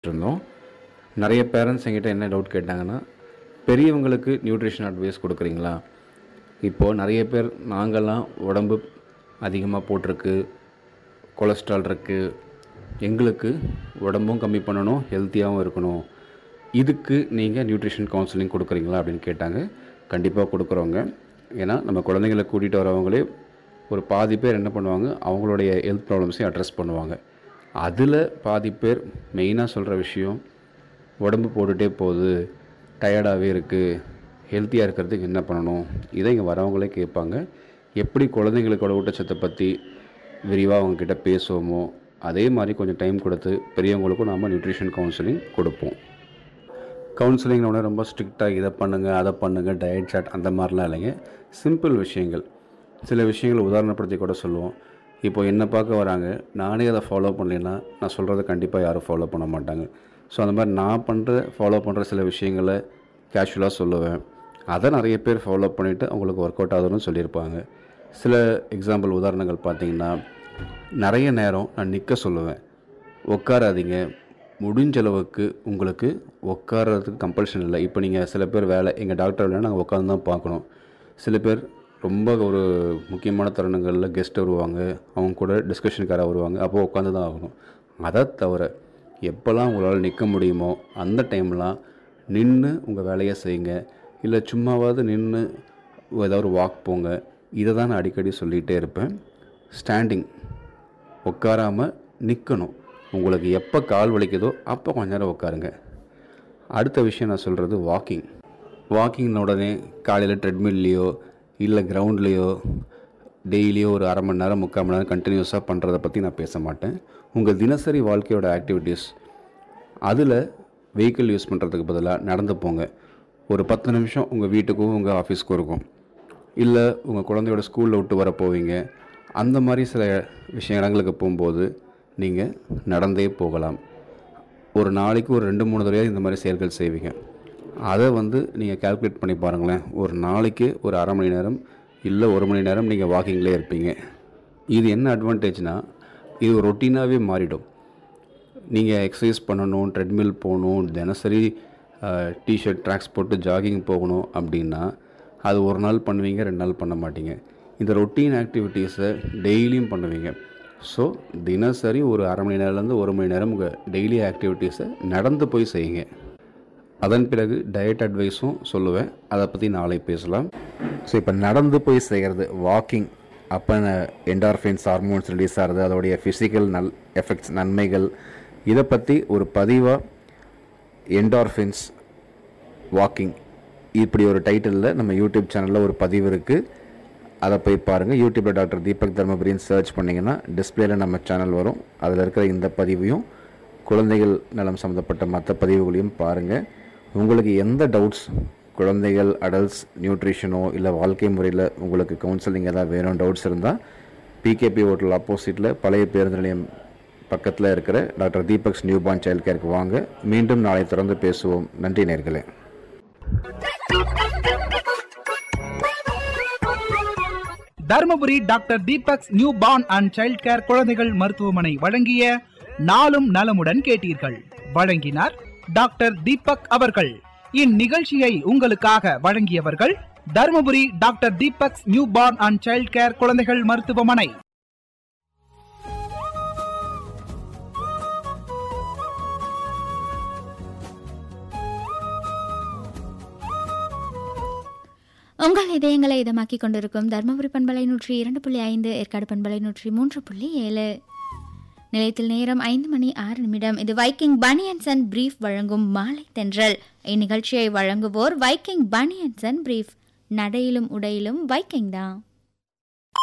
பேசிகிட்டு இருந்தோம் நிறைய பேரண்ட்ஸ் என்கிட்ட என்ன டவுட் கேட்டாங்கன்னா பெரியவங்களுக்கு நியூட்ரிஷன் அட்வைஸ் கொடுக்குறீங்களா இப்போது நிறைய பேர் நாங்கள்லாம் உடம்பு அதிகமாக போட்டிருக்கு கொலஸ்ட்ரால் இருக்குது எங்களுக்கு உடம்பும் கம்மி பண்ணணும் ஹெல்த்தியாகவும் இருக்கணும் இதுக்கு நீங்கள் நியூட்ரிஷன் கவுன்சிலிங் கொடுக்குறீங்களா அப்படின்னு கேட்டாங்க கண்டிப்பாக கொடுக்குறோங்க ஏன்னா நம்ம குழந்தைங்களை கூட்டிகிட்டு வரவங்களே ஒரு பாதி பேர் என்ன பண்ணுவாங்க அவங்களுடைய ஹெல்த் ப்ராப்ளம்ஸையும் அட்ரஸ் பண்ணுவாங்க அதில் பாதி பேர் மெயினாக சொல்கிற விஷயம் உடம்பு போட்டுகிட்டே போகுது டயர்டாகவே இருக்குது ஹெல்த்தியாக இருக்கிறதுக்கு என்ன பண்ணணும் இதை இங்கே வரவங்களே கேட்பாங்க எப்படி குழந்தைங்களுக்கோட ஊட்டச்சத்தை பற்றி விரிவாக அவங்கக்கிட்ட பேசுவோமோ அதே மாதிரி கொஞ்சம் டைம் கொடுத்து பெரியவங்களுக்கும் நாம் நியூட்ரிஷன் கவுன்சிலிங் கொடுப்போம் கவுன்சிலிங் உடனே ரொம்ப ஸ்ட்ரிக்டாக இதை பண்ணுங்கள் அதை பண்ணுங்கள் டயட் சாட் அந்த மாதிரிலாம் இல்லைங்க சிம்பிள் விஷயங்கள் சில விஷயங்கள் உதாரணப்படுத்தி கூட சொல்லுவோம் இப்போ என்னை பார்க்க வராங்க நானே அதை ஃபாலோ பண்ணலைன்னா நான் சொல்கிறத கண்டிப்பாக யாரும் ஃபாலோ பண்ண மாட்டாங்க ஸோ அந்த மாதிரி நான் பண்ணுற ஃபாலோ பண்ணுற சில விஷயங்களை கேஷுவலாக சொல்லுவேன் அதை நிறைய பேர் ஃபாலோ பண்ணிவிட்டு அவங்களுக்கு ஒர்க் அவுட் ஆகுதுன்னு சொல்லியிருப்பாங்க சில எக்ஸாம்பிள் உதாரணங்கள் பார்த்தீங்கன்னா நிறைய நேரம் நான் நிற்க சொல்லுவேன் உட்காராதீங்க முடிஞ்ச அளவுக்கு உங்களுக்கு உட்கார்றதுக்கு கம்பல்ஷன் இல்லை இப்போ நீங்கள் சில பேர் வேலை எங்கள் டாக்டர் வேலை நாங்கள் உட்காந்து தான் பார்க்கணும் சில பேர் ரொம்ப ஒரு முக்கியமான தருணங்களில் கெஸ்ட் வருவாங்க அவங்க கூட டிஸ்கஷனுக்காக வருவாங்க அப்போ உட்காந்து தான் ஆகணும் அதை தவிர எப்போல்லாம் உங்களால் நிற்க முடியுமோ அந்த டைம்லாம் நின்று உங்கள் வேலையை செய்யுங்க இல்லை சும்மாவாவது நின்று ஏதாவது ஒரு வாக் போங்க இதை தான் நான் அடிக்கடி சொல்லிகிட்டே இருப்பேன் ஸ்டாண்டிங் உட்காராமல் நிற்கணும் உங்களுக்கு எப்போ கால் வலிக்குதோ அப்போ கொஞ்ச நேரம் உட்காருங்க அடுத்த விஷயம் நான் சொல்கிறது வாக்கிங் வாக்கிங் உடனே காலையில் ட்ரெட்மில்லையோ இல்லை கிரவுண்ட்லேயோ டெய்லியோ ஒரு அரை மணி நேரம் முக்கால் மணி நேரம் கண்டினியூஸாக பண்ணுறதை பற்றி நான் பேச மாட்டேன் உங்கள் தினசரி வாழ்க்கையோட ஆக்டிவிட்டீஸ் அதில் வெஹிக்கிள் யூஸ் பண்ணுறதுக்கு பதிலாக நடந்து போங்க ஒரு பத்து நிமிஷம் உங்கள் வீட்டுக்கும் உங்கள் ஆஃபீஸ்க்கும் இருக்கும் இல்லை உங்கள் குழந்தையோட ஸ்கூலில் விட்டு வர போவீங்க அந்த மாதிரி சில விஷய இடங்களுக்கு போகும்போது நீங்கள் நடந்தே போகலாம் ஒரு நாளைக்கு ஒரு ரெண்டு மூணு தடவை இந்த மாதிரி செயல்கள் செய்வீங்க அதை வந்து நீங்கள் கால்குலேட் பண்ணி பாருங்களேன் ஒரு நாளைக்கு ஒரு அரை மணி நேரம் இல்லை ஒரு மணி நேரம் நீங்கள் வாக்கிங்லேயே இருப்பீங்க இது என்ன அட்வான்டேஜ்னால் இது ஒரு ரொட்டீனாகவே மாறிடும் நீங்கள் எக்ஸசைஸ் பண்ணணும் ட்ரெட்மில் போகணும் தினசரி டிஷர்ட் ட்ராக்ஸ் போட்டு ஜாகிங் போகணும் அப்படின்னா அது ஒரு நாள் பண்ணுவீங்க ரெண்டு நாள் பண்ண மாட்டீங்க இந்த ரொட்டீன் ஆக்டிவிட்டீஸை டெய்லியும் பண்ணுவீங்க ஸோ தினசரி ஒரு அரை மணி நேரம்லேருந்து ஒரு மணி நேரம் உங்கள் டெய்லி ஆக்டிவிட்டீஸை நடந்து போய் செய்யுங்க அதன் பிறகு டயட் அட்வைஸும் சொல்லுவேன் அதை பற்றி நாளை பேசலாம் ஸோ இப்போ நடந்து போய் செய்கிறது வாக்கிங் அப்போ என்டார்ஃபின்ஸ் ஹார்மோன்ஸ் ரிலீஸ் ஆகிறது அதோடைய ஃபிசிக்கல் நல் எஃபெக்ட்ஸ் நன்மைகள் இதை பற்றி ஒரு பதிவாக என்டார்ஃபின்ஸ் வாக்கிங் இப்படி ஒரு டைட்டிலில் நம்ம யூடியூப் சேனலில் ஒரு பதிவு இருக்குது அதை போய் பாருங்கள் யூடியூப்பில் டாக்டர் தீபக் தர்மபுரின்னு சர்ச் பண்ணிங்கன்னா டிஸ்பிளேல நம்ம சேனல் வரும் அதில் இருக்கிற இந்த பதிவையும் குழந்தைகள் நலம் சம்மந்தப்பட்ட மற்ற பதிவுகளையும் பாருங்கள் உங்களுக்கு எந்த டவுட்ஸ் குழந்தைகள் அடல்ட்ஸ் நியூட்ரிஷனோ இல்லை வாழ்க்கை முறையில் உங்களுக்கு கவுன்சிலிங் ஏதாவது வேணும் டவுட்ஸ் இருந்தால் பிகேபி ஹோட்டல் ஆப்போசிட்டில் பழைய பேருந்து நிலையம் பக்கத்தில் இருக்கிற doctor Deepak's new born child கேருக்கு வாங்க மீண்டும் நாளை தொடர்ந்து பேசுவோம் நன்றி நேர்களே Dharmapuri doctor Deepak's new born and child care குழந்தைகள் மருத்துவமனை வழங்கிய நாளும் நலமுடன் கேட்டீர்கள் வழங்கினார் டாக்டர் தீபக் அவர்கள் இந்நிகழ்ச்சியை உங்களுக்காக வழங்கியவர்கள் Dharmapuri doctor Deepak's new born and child care குழந்தைகள் மருத்துவமனை உங்கள் இதயங்களை இதமாக்கி கொண்டிருக்கும் தருமபுரி பண்பலை நூற்றி இரண்டு புள்ளி ஐந்து ஏற்காடு பண்பலை நூற்றி மூன்று புள்ளி ஏழு நிலையத்தில் நேரம் ஐந்து மணி ஆறு நிமிடம் இது வைக்கிங் பனியன்ஸ் அண்ட் பிரீஃப் வழங்கும் மாலை தென்றல் இந்நிகழ்ச்சியை வழங்குவோர் வைக்கிங் பனியன்ஸ் அண்ட் பிரீஃப் நடையிலும் உடையிலும் வைக்கிங் தான்